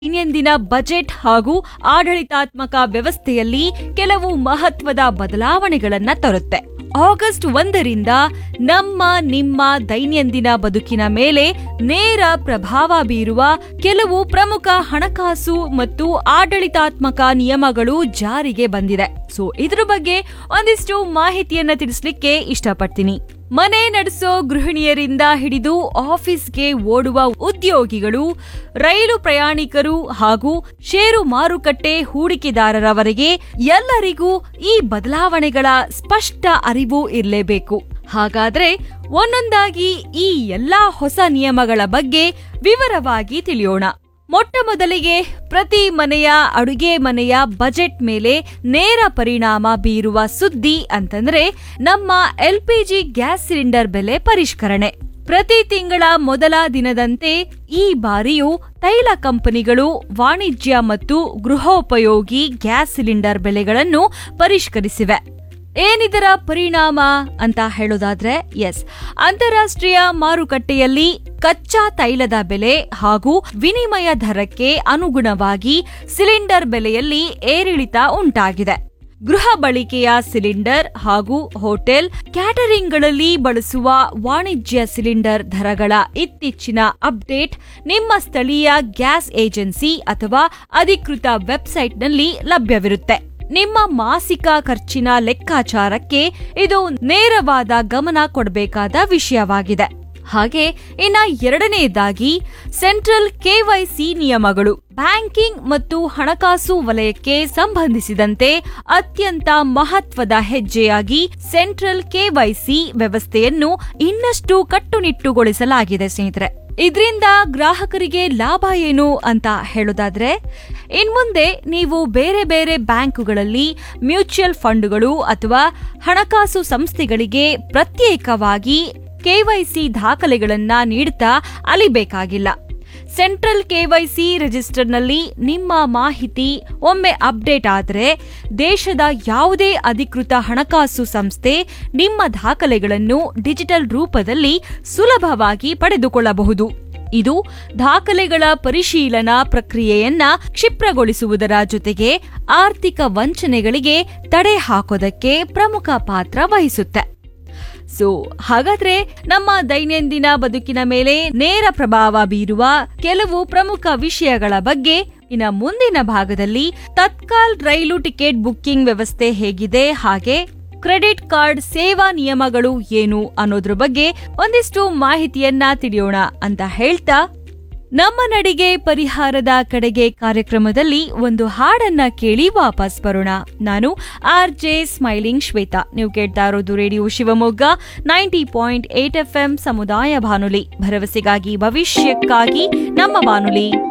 ದೈನಂದಿನ ಬಜೆಟ್ ಹಾಗೂ ಆಡಳಿತಾತ್ಮಕ ವ್ಯವಸ್ಥೆಯಲ್ಲಿ ಕೆಲವು ಮಹತ್ವದ ಬದಲಾವಣೆಗಳನ್ನ ತರುತ್ತೆ ಆಗಸ್ಟ್ ಒಂದರಿಂದ ನಮ್ಮ ನಿಮ್ಮ ದೈನಂದಿನ ಬದುಕಿನ ಮೇಲೆ ನೇರ ಪ್ರಭಾವ ಬೀರುವ ಕೆಲವು ಪ್ರಮುಖ ಹಣಕಾಸು ಮತ್ತು ಆಡಳಿತಾತ್ಮಕ ನಿಯಮಗಳು ಜಾರಿಗೆ ಬಂದಿದೆ ಸೊ ಇದ್ರ ಬಗ್ಗೆ ಒಂದಿಷ್ಟು ಮಾಹಿತಿಯನ್ನ ತಿಳಿಸ್ಲಿಕ್ಕೆ ಇಷ್ಟಪಡ್ತೀನಿ ಮನೆ ನಡೆಸೋ ಗೃಹಿಣಿಯರಿಂದ ಹಿಡಿದು ಆಫೀಸ್ಗೆ ಓಡುವ ಉದ್ಯೋಗಿಗಳು ರೈಲು ಪ್ರಯಾಣಿಕರು ಹಾಗೂ ಷೇರು ಮಾರುಕಟ್ಟೆ ಹೂಡಿಕೆದಾರರವರೆಗೆ ಎಲ್ಲರಿಗೂ ಈ ಬದಲಾವಣೆಗಳ ಸ್ಪಷ್ಟ ಅರಿವು ಇರಲೇಬೇಕು ಹಾಗಾದ್ರೆ ಒಂದೊಂದಾಗಿ ಈ ಎಲ್ಲಾ ಹೊಸ ನಿಯಮಗಳ ಬಗ್ಗೆ ವಿವರವಾಗಿ ತಿಳಿಯೋಣ ಮೊಟ್ಟ ಮೊದಲಿಗೆ ಪ್ರತಿ ಮನೆಯ ಅಡುಗೆ ಮನೆಯ ಬಜೆಟ್ ಮೇಲೆ ನೇರ ಪರಿಣಾಮ ಬೀರುವ ಸುದ್ದಿ ಅಂತಂದ್ರೆ ನಮ್ಮ ಎಲ್ಪಿಜಿ ಗ್ಯಾಸ್ ಸಿಲಿಂಡರ್ ಬೆಲೆ ಪರಿಷ್ಕರಣೆ ಪ್ರತಿ ತಿಂಗಳ ಮೊದಲ ದಿನದಂತೆ ಈ ಬಾರಿಯೂ ತೈಲ ಕಂಪನಿಗಳು ವಾಣಿಜ್ಯ ಮತ್ತು ಗೃಹೋಪಯೋಗಿ ಗ್ಯಾಸ್ ಸಿಲಿಂಡರ್ ಬೆಲೆಗಳನ್ನು ಪರಿಷ್ಕರಿಸಿವೆ ಏನಿದರ ಪರಿಣಾಮ ಅಂತ ಹೇಳೋದಾದ್ರೆ ಎಸ್ ಅಂತಾರಾಷ್ಟ್ರೀಯ ಮಾರುಕಟ್ಟೆಯಲ್ಲಿ ಕಚ್ಚಾ ತೈಲದ ಬೆಲೆ ಹಾಗೂ ವಿನಿಮಯ ದರಕ್ಕೆ ಅನುಗುಣವಾಗಿ ಸಿಲಿಂಡರ್ ಬೆಲೆಯಲ್ಲಿ ಏರಿಳಿತ ಉಂಟಾಗಿದೆ ಗೃಹ ಬಳಕೆಯ ಸಿಲಿಂಡರ್ ಹಾಗೂ ಹೋಟೆಲ್ ಕ್ಯಾಟರಿಂಗ್ಗಳಲ್ಲಿ ಬಳಸುವ ವಾಣಿಜ್ಯ ಸಿಲಿಂಡರ್ ದರಗಳ ಇತ್ತೀಚಿನ ಅಪ್ಡೇಟ್ ನಿಮ್ಮ ಸ್ಥಳೀಯ ಗ್ಯಾಸ್ ಏಜೆನ್ಸಿ ಅಥವಾ ಅಧಿಕೃತ ವೆಬ್ಸೈಟ್ನಲ್ಲಿ ಲಭ್ಯವಿರುತ್ತೆ ನಿಮ್ಮ ಮಾಸಿಕ ಖರ್ಚಿನ ಲೆಕ್ಕಾಚಾರಕ್ಕೆ ಇದು ನೇರವಾದ ಗಮನ ಕೊಡಬೇಕಾದ ವಿಷಯವಾಗಿದೆ ಹಾಗೆ ಇನ್ನ ಎರಡನೆಯದಾಗಿ ಸೆಂಟ್ರಲ್ ಕೆವೈಸಿ ನಿಯಮಗಳು ಬ್ಯಾಂಕಿಂಗ್ ಮತ್ತು ಹಣಕಾಸು ವಲಯಕ್ಕೆ ಸಂಬಂಧಿಸಿದಂತೆ ಅತ್ಯಂತ ಮಹತ್ವದ ಹೆಜ್ಜೆಯಾಗಿ ಸೆಂಟ್ರಲ್ ಕೆವೈಸಿ ವ್ಯವಸ್ಥೆಯನ್ನು ಇನ್ನಷ್ಟು ಕಟ್ಟುನಿಟ್ಟುಗೊಳಿಸಲಾಗಿದೆ ಸ್ನೇಹಿತರೆ ಇದರಿಂದ ಗ್ರಾಹಕರಿಗೆ ಲಾಭ ಏನು ಅಂತ ಹೇಳೋದಾದ್ರೆ ಇನ್ಮುಂದೆ ನೀವು ಬೇರೆ ಬೇರೆ ಬ್ಯಾಂಕುಗಳಲ್ಲಿ ಮ್ಯೂಚುವಲ್ ಫಂಡ್ಗಳು ಅಥವಾ ಹಣಕಾಸು ಸಂಸ್ಥೆಗಳಿಗೆ ಪ್ರತ್ಯೇಕವಾಗಿ ಕೆವೈಸಿ ದಾಖಲೆಗಳನ್ನ ನೀಡುತ್ತಾ ಅಲಿಬೇಕಾಗಿಲ್ಲ ಸೆಂಟ್ರಲ್ ಕೆವೈಸಿ ರಿಜಿಸ್ಟರ್ನಲ್ಲಿ ನಿಮ್ಮ ಮಾಹಿತಿ ಒಮ್ಮೆ ಅಪ್ಡೇಟ್ ಆದರೆ ದೇಶದ ಯಾವುದೇ ಅಧಿಕೃತ ಹಣಕಾಸು ಸಂಸ್ಥೆ ನಿಮ್ಮ ದಾಖಲೆಗಳನ್ನು ಡಿಜಿಟಲ್ ರೂಪದಲ್ಲಿ ಸುಲಭವಾಗಿ ಪಡೆದುಕೊಳ್ಳಬಹುದು ಇದು ದಾಖಲೆಗಳ ಪರಿಶೀಲನಾ ಪ್ರಕ್ರಿಯೆಯನ್ನ ಕ್ಷಿಪ್ರಗೊಳಿಸುವುದರ ಜೊತೆಗೆ ಆರ್ಥಿಕ ವಂಚನೆಗಳಿಗೆ ತಡೆ ಹಾಕೋದಕ್ಕೆ ಪ್ರಮುಖ ಪಾತ್ರ ವಹಿಸುತ್ತೆ ಸೊ ಹಾಗಾದ್ರೆ ನಮ್ಮ ದೈನಂದಿನ ಬದುಕಿನ ಮೇಲೆ ನೇರ ಪ್ರಭಾವ ಬೀರುವ ಕೆಲವು ಪ್ರಮುಖ ವಿಷಯಗಳ ಬಗ್ಗೆ ಇನ್ನ ಮುಂದಿನ ಭಾಗದಲ್ಲಿ ತತ್ಕಾಲ್ ರೈಲು ಟಿಕೆಟ್ ಬುಕ್ಕಿಂಗ್ ವ್ಯವಸ್ಥೆ ಹೇಗಿದೆ ಹಾಗೆ ಕ್ರೆಡಿಟ್ ಕಾರ್ಡ್ ಸೇವಾ ನಿಯಮಗಳು ಏನು ಅನ್ನೋದ್ರ ಬಗ್ಗೆ ಒಂದಿಷ್ಟು ಮಾಹಿತಿಯನ್ನ ತಿಳಿಯೋಣ ಅಂತ ಹೇಳ್ತಾ ನಮ್ಮ ನಡಿಗೆ ಪರಿಹಾರದ ಕಡೆಗೆ ಕಾರ್ಯಕ್ರಮದಲ್ಲಿ ಒಂದು ಹಾಡನ್ನ ಕೇಳಿ ವಾಪಸ್ ಬರೋಣ ನಾನು ಆರ್ ಜೆ ಸ್ಮೈಲಿಂಗ್ ಶ್ವೇತಾ ನೀವು ಕೇಳ್ತಾ ಇರೋದು radio Shivamogga ninety point eight F M ಸಮುದಾಯ ಬಾನುಲಿ ಭರವಸೆಗಾಗಿ ಭವಿಷ್ಯಕ್ಕಾಗಿ ನಮ್ಮ ಬಾನುಲಿ